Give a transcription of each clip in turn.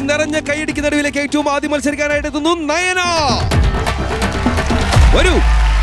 നിറഞ്ഞ കൈയടിക്ക് നടുവിലേക്ക് ഏറ്റവും ആദ്യം മത്സരിക്കാനായിട്ട് എത്തുന്നു നയന വരൂ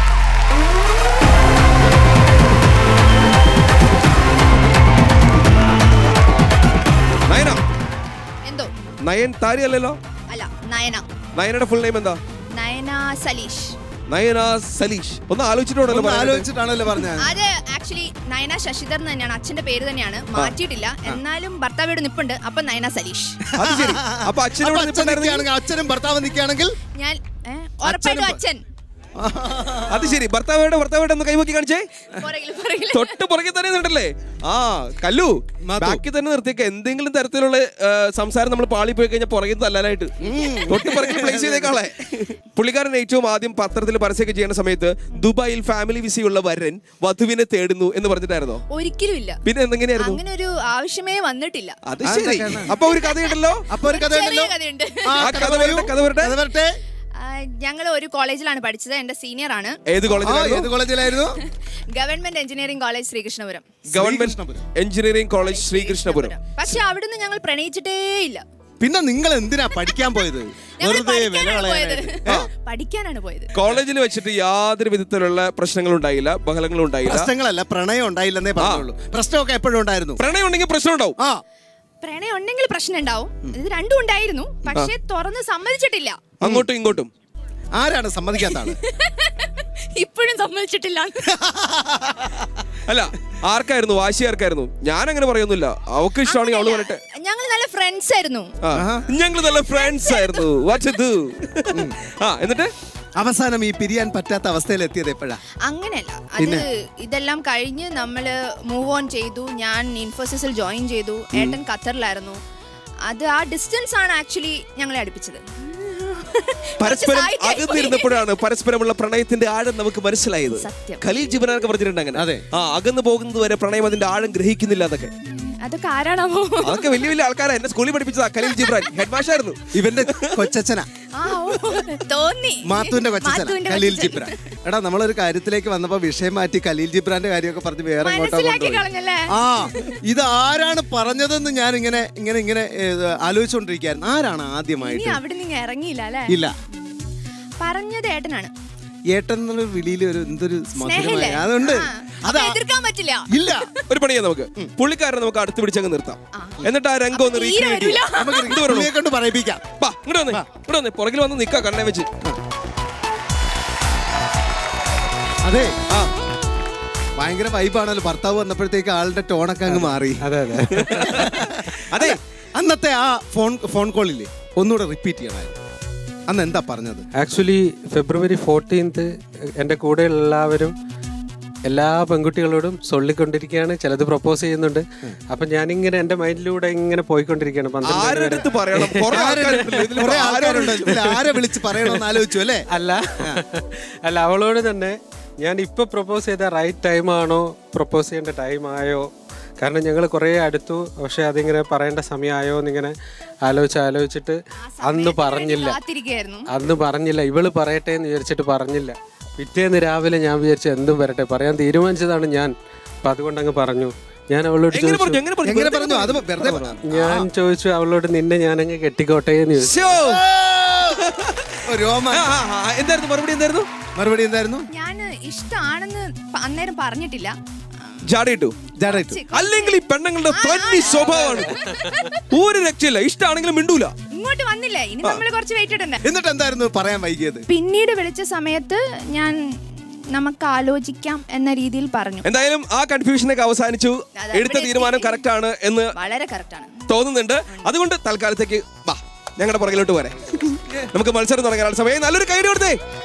നയന എന്തോ നയൻ താരി അല്ലല്ലോ അല്ല നയന നയനയുടെ ഫുൾ നെയിം എന്താ നയന സലീഷ് നയന സലീഷ് ഒന്ന് ആലോചിച്ചിട്ടുണ്ടല്ലോ ഒന്ന് പറയാനായിട്ട്. ആലോചിച്ചിട്ടാണല്ലോ പറഞ്ഞത് അത് ആക്ച്വലി നയന ശശിധർ എന്ന് തന്നെയാണ് അച്ഛന്റെ പേര് തന്നെയാണ് മാറ്റിയിട്ടില്ല എന്നാലും ഭർത്താവിടെ നിപ്പുണ്ട് അപ്പൊ നയന സലീഷ് അത് ശരി അപ്പൊ അപ്പൊ അച്ഛനോട് അച്ഛൻ നിൽക്കുകയാണെങ്കിൽ അച്ഛനും ഭർത്താവ് നിൽക്കുകയാണെങ്കിൽ ഞാൻ ഏ, ഉറപ്പായിട്ടും അച്ഛൻ അത് ശരി ഭർത്താവേടെ ഭർത്താവേടെ ഒന്ന് കൈവക്കി കാണിച്ചേ പുറകില് പുറകില് തൊട്ട് പുറകെ തന്നെ നിന്നിട്ടല്ലേ ആ കല്ലു മാത്തു. ബാക്കി തന്നെ നിർത്തിയേക്ക എന്തെങ്കിലും തരത്തിലുള്ള ആ, സംസാരം നമ്മൾ പാളി പോയി കഴിഞ്ഞാൽ പുറകെ തല്ലാനായിട്ട് തൊട്ട് പുറകെ പ്ലേസ് ചെയ്തേക്കാളെ പുള്ളിക്കാരൻ ഏറ്റവും ആദ്യം പത്രത്തിൽ പരസ്യമൊക്കെ ചെയ്യുന്ന സമയത്ത് ദുബായിൽ ഫാമിലി വിസയുള്ള വരൻ വധുവിനെ തേടുന്നു എന്ന് പറഞ്ഞിട്ടായിരുന്നോ ഒരിക്കലും ഇല്ല പിന്നെ എന്തെങ്ങനെയായിരുന്നു അങ്ങനെ ഒരു ആവശ്യമേ വന്നിട്ടില്ല അത് ശരി അപ്പൊ ഒരു കഥയുണ്ടല്ലോ അപ്പൊ ഒരു കഥ ചെറിയ ഉണ്ടല്ലോ കഥയുണ്ട് ആ, ആ കഥ വരട്ടെ കഥ വരട്ടെ കഥ വരട്ടെ ഞങ്ങൾ ഒരു കോളേജിലാണ് പഠിച്ചത് എന്റെ സീനിയർ ആണ് ഏത് ആ, കോളേജിലായിരുന്നു ഏത് കോളേജിലായിരുന്നു government engineering college Sreekrishnapuram government Sreekrishnapuram. Engineering college Sreekrishnapuram പക്ഷെ അവിടുന്ന് ഞങ്ങൾ പ്രണയിച്ചിട്ടേ ഇല്ല പിന്നെ നിങ്ങൾ എന്തിനാ പഠിക്കാൻ പോയത് ഞങ്ങൾ വെറുതെ വില പഠിക്കാനാണ് പോയത് കളയാനായിട്ട് പഠിക്കാനാണ് പോയത് കോളേജിൽ വെച്ചിട്ട് യാതൊരു വിധത്തിലുള്ള പ്രശ്നങ്ങളും ഉണ്ടായില്ല ബഹളങ്ങളും ഉണ്ടായില്ല പ്രശ്നങ്ങളല്ല പ്രണയം ഉണ്ടായില്ലെന്നേ പറഞ്ഞുള്ളൂ പ്രശ്നമൊക്കെ എപ്പോഴും ഉണ്ടായിരുന്നു പ്രണയം ഉണ്ടെങ്കിൽ പ്രശ്നം ഉണ്ടാവും ആ പ്രണയം ഉണ്ടെങ്കിൽ പ്രശ്നം ഉണ്ടാവും ഇത് രണ്ടും ഉണ്ടായിരുന്നു പക്ഷെ തുറന്ന് സമ്മതിച്ചിട്ടില്ല അങ്ങോട്ടും ഇങ്ങോട്ടും ആരാണ് സമ്മതിക്കാത്ത ആള് ഇപ്പോഴും സമ്മതിച്ചിട്ടില്ല അല്ല ആർക്കായിരുന്നു വാശി ആർക്കായിരുന്നു ഞാൻ അങ്ങനെ പറയൊന്നുമില്ല അവക്ക് ഇഷ്ടമാണെങ്കിൽ അവള് പറയട്ടെ ഞങ്ങൾ നല്ല ഫ്രണ്ട്സ് ആയിരുന്നു ഞങ്ങൾ നല്ല ഫ്രണ്ട്സ് ആയിരുന്നു വാട്ട് ഇത് ആ എന്നിട്ട് അവസാനം ഈ പിരിയാൻ പറ്റാത്ത അവസ്ഥയിൽ എത്തിയത് എപ്പോഴാ അങ്ങനെയല്ല അത് ഇതെല്ലാം കഴിഞ്ഞ് നമ്മൾ മൂവ് ഓൺ ചെയ്തു ഞാൻ ഇൻഫോസിസിൽ ജോയിൻ ചെയ്തു ഏട്ടൻ ഖത്തറിലായിരുന്നു അത് ആ ഡിസ്റ്റൻസ് ആണ് ആക്ച്വലി ഞങ്ങളെ അടുപ്പിച്ചത് പരസ്പരം കുറച്ച് side ആയി പോയി. അകന്നിരുന്നപ്പോഴാണ് പരസ്പരമുള്ള പ്രണയത്തിന്റെ ആഴം നമുക്ക് മനസ്സിലായത് സത്യം. ഖലീൽ ജിബനാനൊക്കെ പറഞ്ഞിട്ടുണ്ട് അങ്ങനെ അതെ. ആ അകന്ന് പോകുന്നത് വരെ പ്രണയം അതിന്റെ ആഴം ഗ്രഹിക്കുന്നില്ല എന്നൊക്കെ അതൊക്കെ ആരാണാവോ അതൊക്കെ വലിയ വലിയ ആൾക്കാരാ എന്നെ സ്കൂളിൽ പഠിപ്പിച്ചതാ ഖലീൽ ജിബ്രാൻ ഹെഡ് മാഷായിരുന്നു ഇവന്റെ കൊച്ചച്ഛന ആ, ഓ, തോന്നി മാത്തുവിന്റെ കൊച്ചച്ഛന മാത്തുവിന്റെ ഖലീൽ കൊച്ചച്ഛൻ. ജിബ്രാൻ എടാ നമ്മളൊരു കാര്യത്തിലേക്ക് വന്നപ്പോ വിഷയം മാറ്റി ഖലീൽ ജിബ്രാന്റെ കാര്യമൊക്കെ പറഞ്ഞ് വേറെ എങ്ങോട്ടോ മനസ്സിലാക്കി കൊണ്ടുപോയി കളഞ്ഞല്ലേ ആ ഇത് ആരാണ് പറഞ്ഞതെന്ന് ഞാൻ ഇങ്ങനെ ഇങ്ങനെ ഇങ്ങനെ ഏത്, ആലോചിച്ചുകൊണ്ടിരിക്കുകയായിരുന്നു ആരാണ് ഇനി ആദ്യമായിട്ട് അവിടെ നിന്ന് ഇറങ്ങിയില്ല അല്ലേ ഇല്ല പറഞ്ഞത് ഏട്ടനാണ് ഏട്ടൻ എന്നുള്ള വിളിയിൽ ഒരു എന്തൊരു മധുരമായ സ്നേഹല്ലേ അതുണ്ട് ആ, അതാ അപ്പൊ എതിർക്കാൻ പറ്റില്ല ഇല്ല ഒരു പണി ചെയ്യാം നമുക്ക് പുള്ളിക്കാരനെ നമുക്ക് അടുത്ത് പിടിച്ചങ്ങ് നിർത്താം എന്നിട്ട് ആ രംഗം ഒന്ന് അപ്പൊ തീരെ റീക്രിയേറ്റ് ചെയ്യാം വരൂല. നമുക്ക് എന്ത് പറയണു? പുള്ളിയെ കൊണ്ട് പറയിപ്പിക്കാം വാ ഇങ്ങോട്ട് വന്നേ ഇങ്ങോട്ട് വന്നേ പുറകിൽ വന്ന് നിക്കാ കണ്ണെ വെച്ച് അതെ ആ ഭയങ്കര വൈബാണല്ലോ ഭർത്താവ് വന്നപ്പോഴത്തേക്ക് ആളുടെ ടോണൊക്കെ അങ്ങ് മാറി അതെ അതെ അതെ അന്നത്തെ ആ ഫോൺ ഫോൺ കോളില്ലേ ഒന്നുകൂടെ റിപ്പീറ്റ് ചെയ്യണമായിരുന്നു അന്ന് എന്താ പറഞ്ഞത് ആക്ച്വലി ഫെബ്രുവരി ഫോർട്ടീൻത്ത് എൻ്റെ കൂടെ എല്ലാവരും എല്ലാ പെൺകുട്ടികളോടും ചൊല്ലിക്കൊണ്ടിരിക്കുകയാണ് ചിലത് പ്രപ്പോസ് ചെയ്യുന്നുണ്ട് അപ്പൊ ഞാനിങ്ങനെ എൻ്റെ മൈൻഡിലൂടെ ഇങ്ങനെ പോയിക്കൊണ്ടിരിക്കുകയാണ് പന്ത്രണ്ട് ആരുടെ വരെ അടുത്ത് പറയണം കുറെ ആൾക്കാരുണ്ടല്ലോ ഇതില് കുറെ ആരോട് ആൾക്കാരുണ്ട് ഇതിൽ ആരെ വിളിച്ച് പറയണമെന്ന് ആലോചിച്ചു അല്ലേ അല്ല അല്ല അവളോട് തന്നെ ഞാൻ ഇപ്പൊ പ്രപ്പോസ് ചെയ്ത റൈറ്റ് ടൈം ആണോ പ്രപ്പോസ് ചെയ്യേണ്ട ടൈം ആയോ കാരണം ഞങ്ങൾ കുറേ അടുത്തു പക്ഷെ അതിങ്ങനെ പറയേണ്ട സമയമായോ എന്നിങ്ങനെ ആലോചിച്ച് ആലോചിച്ചിട്ട് അന്ന് പറഞ്ഞില്ല കാത്തിരിക്കുകയായിരുന്നു അന്ന് പറഞ്ഞില്ല ഇവള് പറയട്ടെ എന്ന് വിചാരിച്ചിട്ട് പറഞ്ഞില്ല പിറ്റേന്ന് രാവിലെ ഞാൻ വിചാരിച്ചു എന്തും വരട്ടെ പറയാൻ തീരുമാനിച്ചതാണ് ഞാൻ അപ്പൊ അതുകൊണ്ട് അങ്ങ് പറഞ്ഞു ഞാൻ അവളോട് എങ്ങനെ പറഞ്ഞു ചോദിച്ചു എങ്ങനെ പറഞ്ഞു എങ്ങനെ പറഞ്ഞു അത് വെറുതെ പറ- ഞാൻ ചോദിച്ചു അവളോട് നിന്നെ ഞാനങ്ങ് കെട്ടിക്കോട്ടെ എന്ന് ചോദിച്ചു ശ്ശോ. ഓ, രോമൻ ആ, ആ, ആ, എന്തായിരുന്നു മറുപടി എന്തായിരുന്നു മറുപടി എന്തായിരുന്നു ഞാൻ ഇഷ്ടമാണെന്ന് പ- അന്നേരം പറഞ്ഞിട്ടില്ല ജാടയിട്ടു ജാടായിട്ടു അല്ലെങ്കിൽ ഈ പെണ്ണുങ്ങളുടെ തന്നി സ്വഭാവമാണ് ഒരു രക്ഷയില്ല ഇഷ്ടമാണെങ്കിലും മിണ്ടൂല ഇങ്ങോട്ട് വന്നില്ലേ ഇനി നമ്മൾ കുറച്ച് വെയിറ്റ് ഇടണ്ടേ എന്നിട്ട് എന്തായിരുന്നു പറയാൻ വൈകിയത് പിന്നീട് വിളിച്ച സമയത്ത് ഞാൻ നമുക്ക് ആലോചിക്കാം എന്ന രീതിയിൽ പറഞ്ഞു എന്തായാലും ആ കൺഫ്യൂഷനൊക്കെ അവസാനിച്ചു അതെ, എടുത്ത അവിടെ തീരുമാനം എത്തി. കറക്റ്റ് ആണ് എന്ന് വളരെ കറക്റ്റ് ആണ് തോന്നുന്നുണ്ട് അതുകൊണ്ട് തൽക്കാലത്തേക്ക് വാ ഞങ്ങളുടെ പുറകിലോട്ട് പോരെ നമുക്ക് മത്സരം തുടങ്ങാനുള്ള സമയം നല്ലൊരു കൈ കൊടുത്തേ